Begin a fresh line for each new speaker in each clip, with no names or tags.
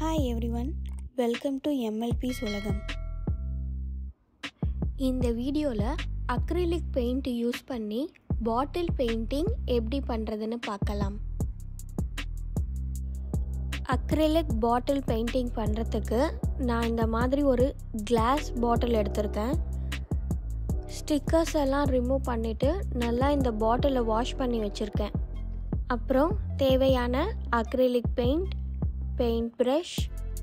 hi everyone welcome to எம்எல்பிஸ் உலகம் இந்த வீடியோவில் அக்ரிலிக் பெயிண்ட் யூஸ் பண்ணி பாட்டில் பெயிண்டிங் எப்படி பண்ணுறதுன்னு பார்க்கலாம் அக்ரிலிக் பாட்டில் பெயிண்டிங் பண்ணுறதுக்கு நான் இந்த மாதிரி ஒரு கிளாஸ் பாட்டில் எடுத்திருக்கேன் ஸ்டிக்கர்ஸ் எல்லாம் ரிமூவ் பண்ணிவிட்டு நல்லா இந்த பாட்டிலை வாஷ் பண்ணி வச்சுருக்கேன் அப்புறம் தேவையான acrylic paint paint brush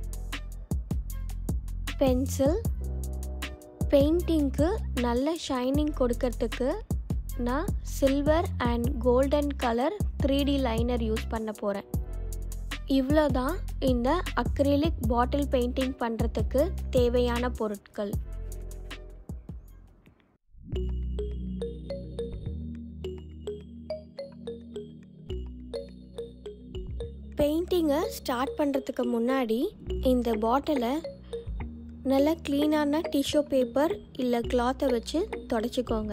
pencil பெயிண்டிங்க்கு நல்ல ஷைனிங் கொடுக்கறதுக்கு நான் silver and golden colour three D liner use பண்ண போகிறேன் இவ்வளோ தான் இந்த அக்ரிலிக் பாட்டில் பெயிண்டிங் பண்ணுறதுக்கு தேவையான பொருட்கள் பெயிண்டிங்கை ஸ்டார்ட் பண்ணுறதுக்கு முன்னாடி இந்த பாட்டிலை நல்லா க்ளீனான டிஷ்யூ பேப்பர் இல்லை கிளாத்தை வச்சு தொடச்சிக்கோங்க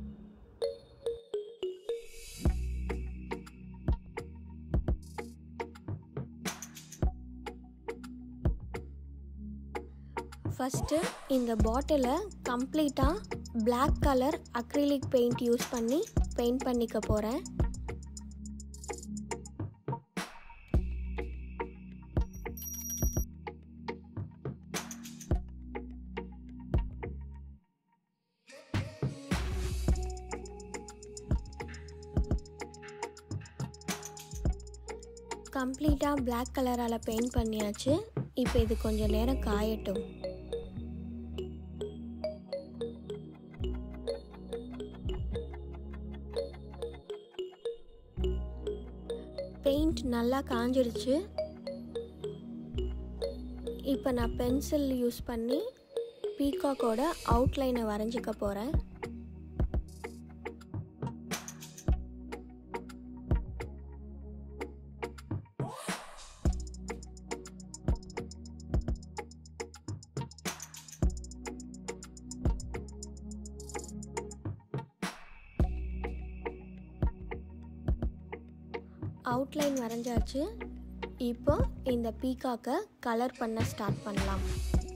ஃபஸ்ட்டு இந்த பாட்டிலை கம்ப்ளீட்டாக black colour acrylic paint use பண்ணி பெயிண்ட் பண்ணிக்க போகிறேன் கம்ப்ளீட்டாக பிளாக் கலரால் பெயிண்ட் பண்ணியாச்சு இப்போ இது கொஞ்சம் நேரம் காயட்டும் பெயிண்ட் நல்லா காஞ்சிடுச்சு இப்போ நான் பென்சில் யூஸ் பண்ணி பீகாக்கோட அவுட்லைனை வரைஞ்சிக்க போகிறேன் அவுட்லைன் வரைஞ்சாச்சு இப்போ இந்த பீக்காக்கை கலர் பண்ண ஸ்டார்ட் பண்ணலாம்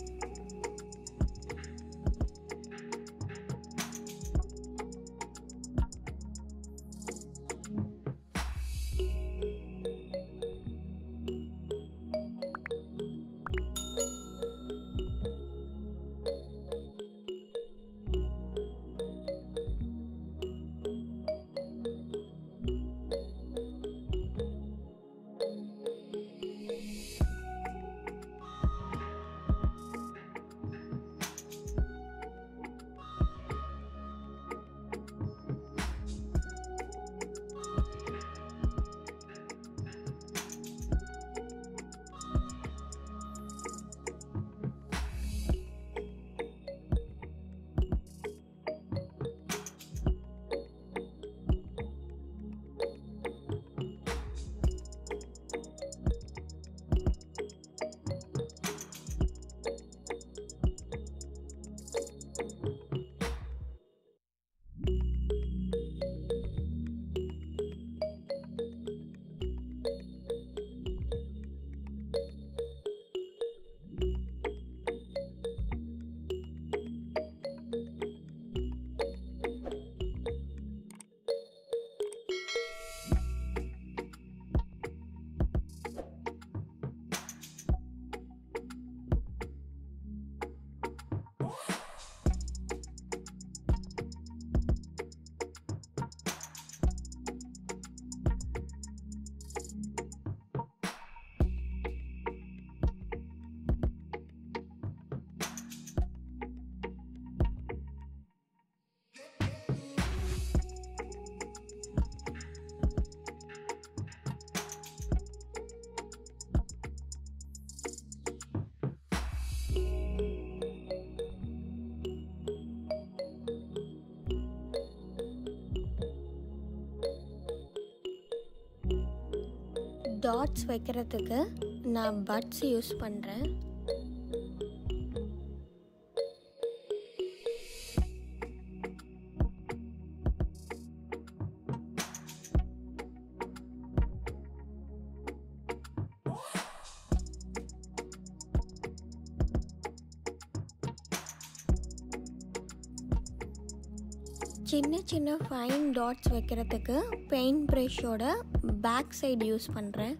டாட்ஸ் வைக்கிறதுக்கு நான் பட்ஸ் யூஸ் பண்ணுறேன் சின்ன சின்ன ஃபைன் டாட்ஸ் வைக்கிறதுக்கு பெயிண்ட் ப்ரஷோட பேக் சைடு யூஸ் பண்ணுறேன்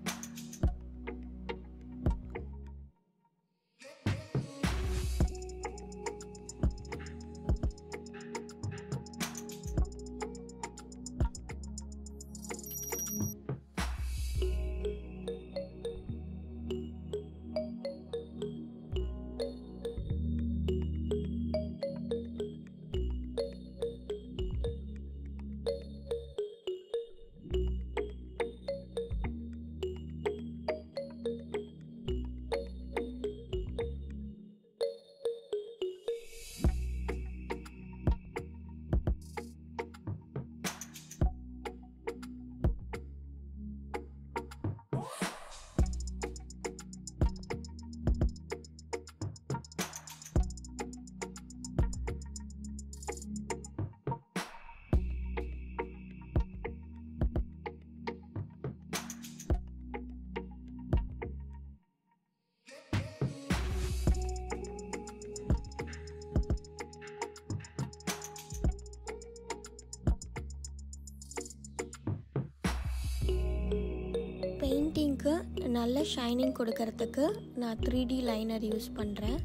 பெயிண்டிங்க்கு நல்ல ஷைனிங் கொடுக்கறதுக்கு நான் த்ரீ டி லைனர் யூஸ் பண்ணுறேன்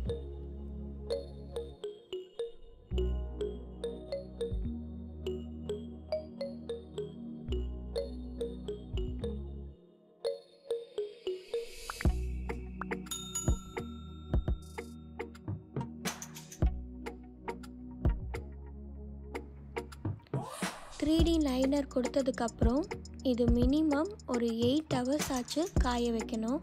த்ரீ டி லைனர் கொடுத்ததுக்கப்புறம் இது மினிமம் ஒரு எயிட் ஹவர்ஸ் ஆச்சு காய வைக்கணும்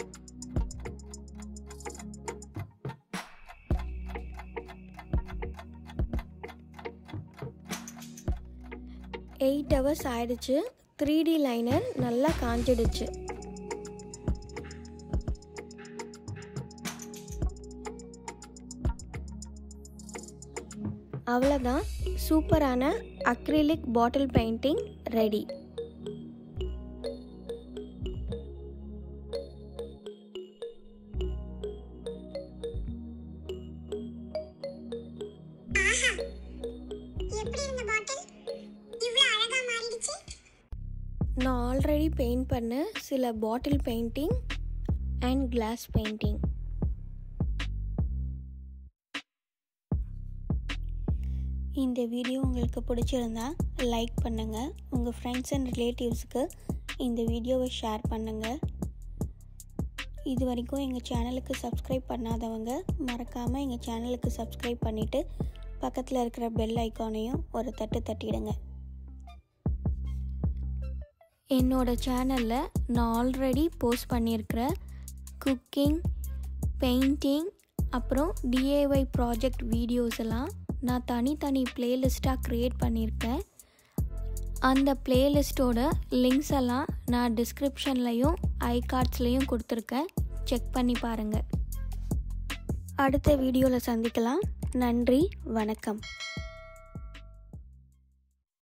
எயிட் ஹவர்ஸ் ஆயிடுச்சு த்ரீ டி லைனர் நல்லா காஞ்சிடுச்சு அவ்வளோதான் சூப்பரான அக்ரிலிக் பாட்டில் பெயிண்டிங் ரெடி
எப்படி இருந்த பாட்டில் இவ்வளோ அழகா மாறிடுச்சு
நான் ஆல்ரெடி பெயிண்ட் பண்ண சில bottle painting and glass painting இந்த வீடியோ உங்களுக்கு பிடிச்சிருந்தா லைக் பண்ணுங்கள் உங்கள் ஃப்ரெண்ட்ஸ் அண்ட் ரிலேட்டிவ்ஸுக்கு இந்த வீடியோவை ஷேர் பண்ணுங்கள் இது வரைக்கும் எங்கள் சேனலுக்கு சப்ஸ்கிரைப் பண்ணாதவங்க மறக்காமல் எங்கள் சேனலுக்கு சப்ஸ்கிரைப் பண்ணிவிட்டு பக்கத்தில் இருக்கிற பெல் ஐக்கானையும் ஒரு தட்டு தட்டிடுங்க என்னோட சேனலில் நான் ஆல்ரெடி போஸ்ட் பண்ணியிருக்கிற குக்கிங் பெயிண்டிங் அப்புறம் டிஏஒய் ப்ராஜெக்ட் வீடியோஸ் எல்லாம் நான் தனித்தனி பிளேலிஸ்ட்டாக க்ரியேட் பண்ணியிருக்கேன் அந்த பிளேலிஸ்ட்டோட லிங்க்ஸ் எல்லாம் நான் டிஸ்கிரிப்ஷன்லையும் ஐ கார்ட்ஸ்லையும் கொடுத்துருக்கேன் செக் பண்ணி பாருங்கள் அடுத்த வீடியோவில் சந்திக்கலாம் நன்றி வணக்கம்